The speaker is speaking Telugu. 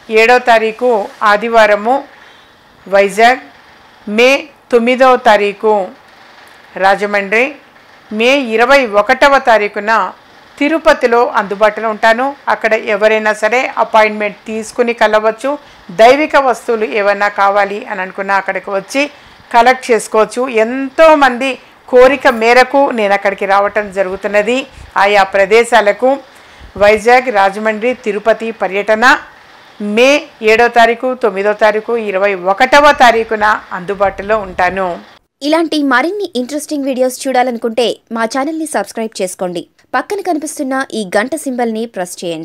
ఏడో తారీఖు ఆదివారము వైజాగ్ మే తొమ్మిదవ తారీఖు రాజమండ్రి మే ఇరవై ఒకటవ తారీఖున తిరుపతిలో అందుబాటులో ఉంటాను అక్కడ ఎవరైనా సరే అపాయింట్మెంట్ తీసుకుని కలవచ్చు దైవిక వస్తువులు ఏమైనా కావాలి అని అనుకున్నా అక్కడికి వచ్చి కలెక్ట్ చేసుకోవచ్చు ఎంతోమంది కోరిక మేరకు నేను అక్కడికి రావటం జరుగుతున్నది ఆయా ప్రదేశాలకు వైజాగ్ రాజమండ్రి తిరుపతి పర్యటన మే ఏడో తారీఖు తొమ్మిదో తారీఖు ఇరవై ఒకటవ తారీఖున అందుబాటులో ఉంటాను ఇలాంటి మరిన్ని ఇంట్రెస్టింగ్ వీడియోస్ చూడాలనుకుంటే మా ఛానల్ని సబ్స్క్రైబ్ చేసుకోండి పక్కన కనిపిస్తున్న ఈ గంట సింబల్ని ప్రెస్ చేయండి